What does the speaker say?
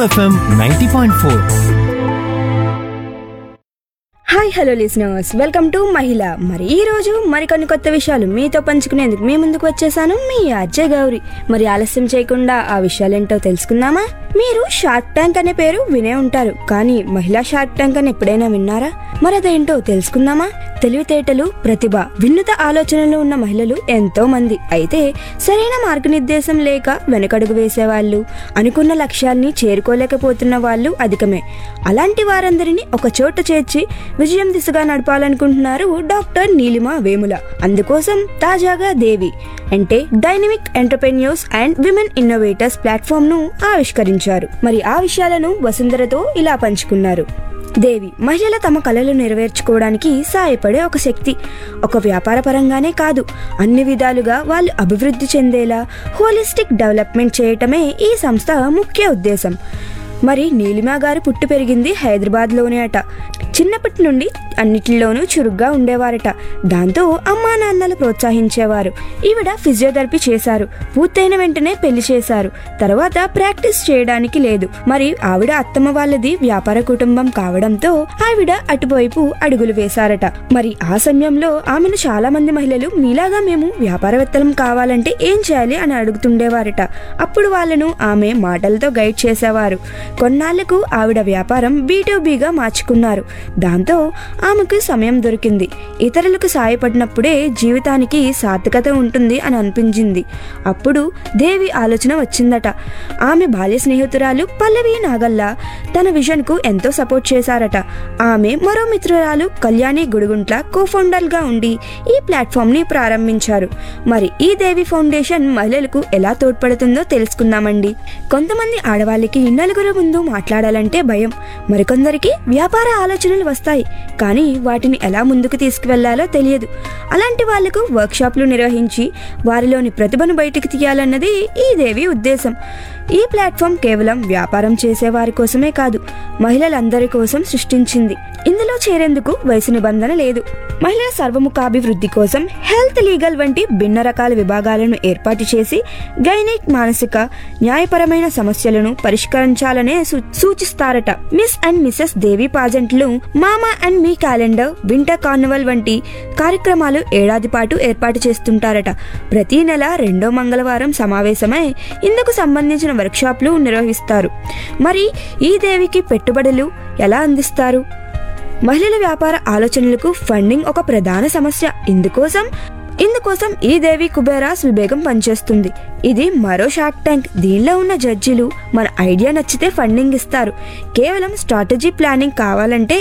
FM ninety point four hi hello listeners welcome to మహిళ మరి ఈ రోజు మరికొన్ని కొత్త విషయాలు మీతో పంచుకునేందుకు మీ ముందుకు వచ్చేసాను మీ అజయ్ గౌరి మరి ఆలస్యం చేయకుండా ఆ విషయాలేంటో తెలుసుకుందామా మీరు షార్క్ ట్యాంక్ అనే పేరు వినే ఉంటారు కానీ మహిళా షార్క్ ట్యాంక్ అని ఎప్పుడైనా విన్నారా మరి అదేంటో తెలుసుకుందామా తెలివితేటలు ప్రతిభ వినూత ఆలోచనలు ఉన్న మహిళలు ఎంతో మంది అయితే సరైన మార్గనిర్దేశం లేక వెనకడుగు వేసేవాళ్ళు అనుకున్న లక్ష్యాల్ని చేరుకోలేకపోతున్న వాళ్ళు అధికమే అలాంటి వారందరినీ ఒక చోట చేర్చి విజయం దిశగా నడపాలనుకుంటున్నారు డాక్టర్ నీలిమ వేముల అందుకోసం తాజాగా దేవి అంటే dynamic entrepreneurs and women innovators platform ను ఆవిష్కరించారు మరి ఆ విషయాలను వసుంధరతో ఇలా పంచుకున్నారు దేవి మహిళల తమ కళలు నెరవేర్చుకోవడానికి సాయపడే ఒక శక్తి ఒక వ్యాపార పరంగానే కాదు అన్ని విధాలుగా వాళ్ళు అభివృద్ధి చెందేలా హోలిస్టిక్ డెవలప్మెంట్ చేయటమే ఈ సంస్థ ముఖ్య ఉద్దేశం మరి నీలిమా గారు పుట్టి పెరిగింది హైదరాబాద్లోనే అట చిన్నప్పటి నుండి అన్నిటిలోనూ చురుగ్గా ఉండేవారట దాంతో అమ్మా నాన్నలు ప్రోత్సహించేవారు ఈవిడ ఫిజియోథెరపీ చేశారు పూర్తయిన వెంటనే పెళ్లి చేశారు తర్వాత ప్రాక్టీస్ చేయడానికి లేదు మరి ఆవిడ అత్తమ్మ వాళ్ళది వ్యాపార కుటుంబం కావడంతో ఆవిడ అటువైపు అడుగులు వేశారట మరి ఆ సమయంలో ఆమెను చాలా మంది మహిళలు మీలాగా మేము వ్యాపారవేత్తలం కావాలంటే ఏం చేయాలి అని అడుగుతుండేవారట అప్పుడు వాళ్ళను ఆమె మాటలతో గైడ్ చేసేవారు కొన్నాళ్లకు ఆవిడ వ్యాపారం బీటూబీగా మార్చుకున్నారు దాంతో ఆమెకు సమయం దొరికింది ఇతరులకు సాయపడినప్పుడే జీవితానికి సార్థకత ఉంటుంది అని అనిపించింది అప్పుడు దేవి ఆలోచన వచ్చిందట ఆమె బాల్య స్నేహితురాలు పల్లవి నాగల్లా తన విజన్కు ఎంతో సపోర్ట్ చేశారట ఆమె మరో మిత్రురాలు కళ్యాణి గుడుగుంట్ల కో గా ఉండి ఈ ప్లాట్ఫామ్ ని ప్రారంభించారు మరి ఈ దేవి ఫౌండేషన్ మహిళలకు ఎలా తోడ్పడుతుందో తెలుసుకుందామండి కొంతమంది ఆడవాళ్ళకి నలుగురు ముందు మాట్లాడాలంటే భయం మరికొందరికి వ్యాపార ఆలోచనలు వస్తాయి కానీ వాటిని ఎలా ముందుకు తీసుకువెళ్లాలో తెలియదు అలాంటి వాళ్లకు వర్క్షాప్లు నిర్వహించి వారిలోని ప్రతిభను బయటికి తీయాలన్నది ఈ దేవి ఉద్దేశం ఈ ప్లాట్ఫామ్ కేవలం వ్యాపారం చేసే వారి కోసమే కాదు మహిళలందరి కోసం సృష్టించింది ఇందులో చేరేందుకు వయసు నిబంధన లేదు మహిళల సర్వముఖాభివృద్ధి కోసం హెల్త్ లీగల్ వంటి భిన్న రకాల విభాగాలను ఏర్పాటు చేసి గైనిక్ మానసిక న్యాయపరమైన సమస్యలను పరిష్కరించాలనే సూ- సూచిస్తారట మిస్ అండ్ మిసెస్ దేవి పాజెంట్లు mama and me calendar winter carnival వంటి కార్యక్రమాలు ఏడాది పాటు ఏర్పాటు చేస్తుంటారట ప్రతి నెల రెండో మంగళవారం సమావేశమై ఇందుకు సంబంధించిన వర్క్షాప్లు నిర్వహిస్తారు మరి ఈ దేవికి పెట్టుబడులు ఎలా అందిస్తారు మహిళల వ్యాపార ఆలోచనలకు ఫండింగ్ ఒక ప్రధాన సమస్య ఇందుకోసం ఇందుకోసం ఈ దేవి కుబేరాస్ విభేగం పనిచేస్తుంది ఇది మరో షార్క్ ట్యాంక్ దీనిలో ఉన్న జడ్జిలు మన ఐడియా నచ్చితే ఫండింగ్ ఇస్తారు కేవలం స్ట్రాటజీ ప్లానింగ్ కావాలంటే